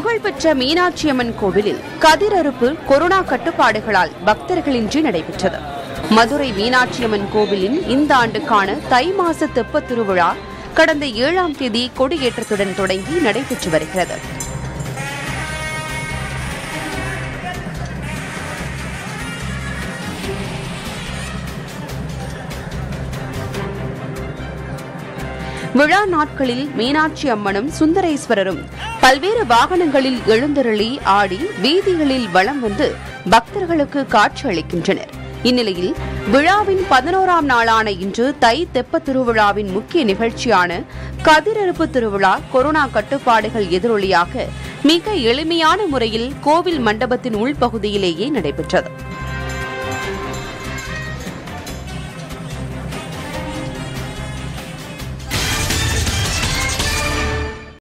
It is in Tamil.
புகழ்பெற்ற மீனாட்சியம்மன் கோவிலில் கதிரறுப்பு கொரோனா கட்டுப்பாடுகளால் பக்தர்களின்றி நடைபெற்றது மதுரை மீனாட்சியம்மன் கோவிலின் இந்த ஆண்டுக்கான தை மாச தெப்பத் திருவிழா கடந்த ஏழாம் தேதி கொடியேற்றத்துடன் தொடங்கி நடைபெற்று வருகிறது விழா நாட்களில் மீனாட்சி அம்மனும் சுந்தரேஸ்வரரும் பல்வேறு வாகனங்களில் எழுந்தருளி ஆடி வீதிகளில் வலம் வந்து பக்தர்களுக்கு காட்சி அளிக்கின்றனர் இந்நிலையில் விழாவின் பதினோராம் நாளான இன்று தை தெப்ப திருவிழாவின் முக்கிய நிகழ்ச்சியான கதிரறுப்பு திருவிழா கொரோனா கட்டுப்பாடுகள் எதிரொலியாக மிக எளிமையான முறையில் கோவில் மண்டபத்தின் உள்பகுதியிலேயே நடைபெற்றது